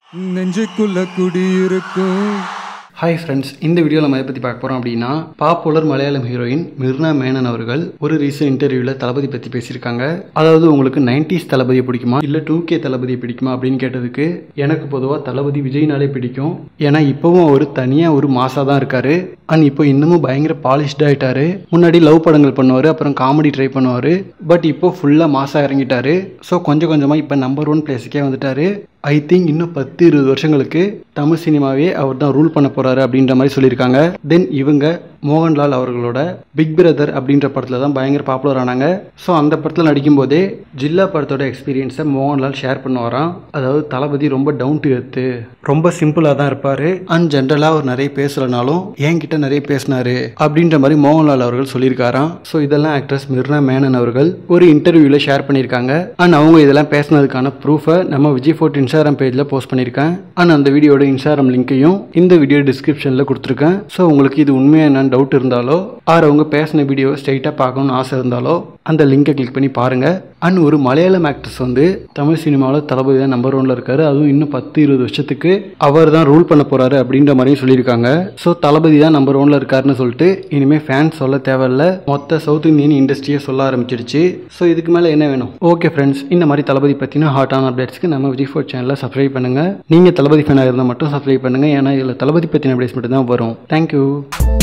நெஞ்சுக்குள்ள குடியிருக்கும் hi friends இந்த வீடியோவில் நம்ம எதை பற்றி பார்க்க போகிறோம் அப்படின்னா பாப்புலர் மலையாளம் ஹீரோயின் மிர்னா மேனன் அவர்கள் ஒரு ரீசெண்ட் இன்டர்வியூவில் தளபதி பற்றி பேசியிருக்காங்க அதாவது உங்களுக்கு நைன்டிஸ் தளபதியை பிடிக்குமா இல்லை டூ கே தளபதியை பிடிக்குமா அப்படின்னு கேட்டதுக்கு எனக்கு பொதுவாக தளபதி விஜய்னாலே பிடிக்கும் ஏன்னா இப்போவும் அவர் தனியாக ஒரு மாசாக தான் இருக்காரு அண்ட் இப்போ இன்னமும் பயங்கர பாலிஷ்ட் ஆயிட்டாரு முன்னாடி லவ் படங்கள் பண்ணுவார் அப்புறம் காமெடி ட்ரை பண்ணுவார் பட் இப்போ ஃபுல்லாக மாசாக இறங்கிட்டாரு ஸோ கொஞ்சம் கொஞ்சமாக இப்போ நம்பர் ஒன் பிளேஸுக்கே வந்துட்டாரு ஐ திங்க் இன்னும் பத்து இருபது வருஷங்களுக்கு தமிழ் சினிமாவே அவர் தான் ரூல் பண்ண போறாரு அப்படின்ற மாதிரி சொல்லியிருக்காங்க தென் இவங்க மோகன்லால் அவர்களோட பிக் பிரதர் அப்படின்ற படத்தில் தான் பயங்கர பாப்புலர் ஆனாங்க ஸோ அந்த படத்தில் நடிக்கும்போதே ஜில்லா படத்தோட எக்ஸ்பீரியன்ஸை மோகன்லால் ஷேர் பண்ணுவாராம் அதாவது தளபதி ரொம்ப டவுன் டு எர்த்து ரொம்ப சிம்பிளாக தான் இருப்பார் அண்ட் ஜென்ரலாக அவர் நிறைய பேசலைனாலும் என்கிட்ட நிறைய பேசினாரு அப்படின்ற மாதிரி மோகன்லால் அவர்கள் சொல்லியிருக்காராம் ஸோ இதெல்லாம் ஆக்ட்ரஸ் மிர்னா மேனன் அவர்கள் ஒரு இன்டர்வியூவில் ஷேர் பண்ணியிருக்காங்க அண்ட் அவங்க இதெல்லாம் பேசினதுக்கான ப்ரூஃபை நம்ம விஜய் ஃபோர்ட் இன்ஸ்டாகிராம் பேஜில் போஸ்ட் பண்ணியிருக்கேன் அண்ட் அந்த வீடியோட இன்ஸ்டாகிராம் லிங்க்கையும் இந்த வீடியோ டிஸ்கிரிப்ஷனில் கொடுத்துருக்கேன் ஸோ உங்களுக்கு இது உண்மையாக என்னன்னு டவுட் இருந்தாலோ ஆர் அவங்க பேசின வீடியோ ஸ்ட்ரைட்டாக பார்க்கணும்னு ஆசை இருந்தாலோ அந்த லிங்கை கிளிக் பண்ணி பாருங்கள் அண்ட் ஒரு மலையாளம் ஆக்ட்ரஸ் வந்து தமிழ் சினிமாவில் தளபதி தான் நம்பர் ஒன்ல இருக்காரு அதுவும் இன்னும் பத்து இருபது வருஷத்துக்கு அவர் தான் ரூல் பண்ண போறாரு அப்படின்ற மாதிரியும் சொல்லியிருக்காங்க ஸோ தளபதி தான் நம்பர் ஒன்ல இருக்காருன்னு சொல்லிட்டு இனிமேல் ஃபேன்ஸ் சொல்ல தேவையில்ல மொத்த சவுத் இந்தியன் இண்டஸ்ட்ரியே சொல்ல ஆரம்பிச்சிருச்சு ஸோ இதுக்கு மேலே என்ன வேணும் ஓகே ஃப்ரெண்ட்ஸ் இந்த மாதிரி தளபதி பற்றின ஹாட்டான அப்டேட்ஸ்க்கு நம்ம விஜய் ஃபோர் சேனலில் சப்ஸ்கிரைப் பண்ணுங்க நீங்கள் தளபதி ஃபேனாக இருந்தால் மட்டும் சப்ஸ்கிரைப் பண்ணுங்க ஏன்னா இதில் தளபதி பற்றின அப்டேட்ஸ் மட்டும் தான் வரும் தேங்க்யூ